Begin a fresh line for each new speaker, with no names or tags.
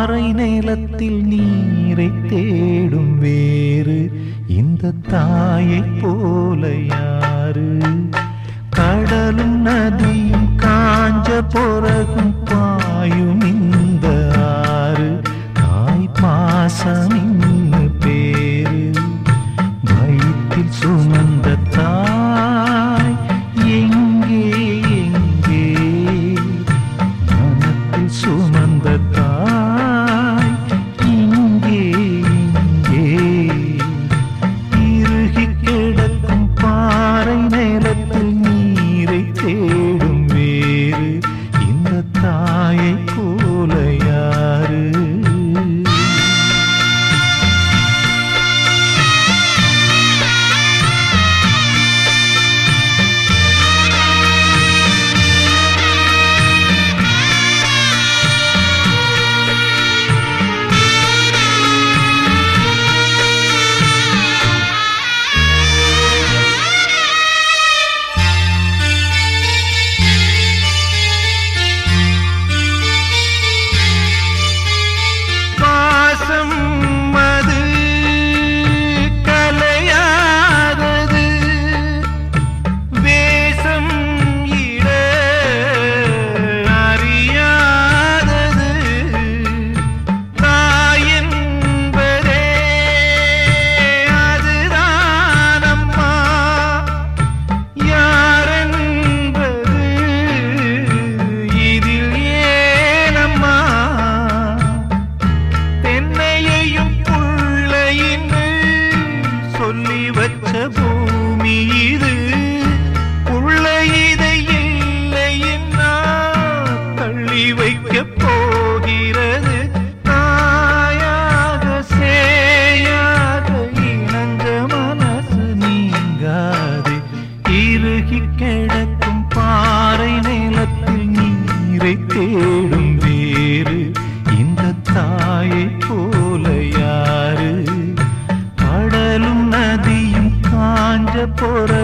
பாறை நிலத்தில் நீரை தேடும் வேறு இந்த தாயைப் போல யாரு கடலும் நதியும் காஞ்ச பிறகும் பாயும் இந்த ஆறு தாய் பாசம் இன்னு பேரு வயிற்றில் சுமந்த தாய் எங்கே எங்கே மனத்தில் சுமந்த தாய் இங்கே இங்கே இறுகி கிடக்கும் பாறை நிலத்தில் நீரை தேடும் வேறு இந்த தாயை போல யாரு பாசம் அது கலையாதது வேஷம் இட அறியாதது தாயென்பதே அதுதான் அம்மா யாரென்பது இதில் ஏனம்மா தென்னையையும் புள்ளையின்னு சொல்லி வச்ச பூமி இது புள்ள இதை இல்லைன்னா தள்ளி வைக்க போகிறது தாயாக சேயாக இணங்க மனசு நீங்காது இறுகி கிடக்கும் பாறை நிலத்தில் நீரை தேடும் வேறு இந்த தாயை போல யாரு கடலும் நதியும் காஞ்ச பொற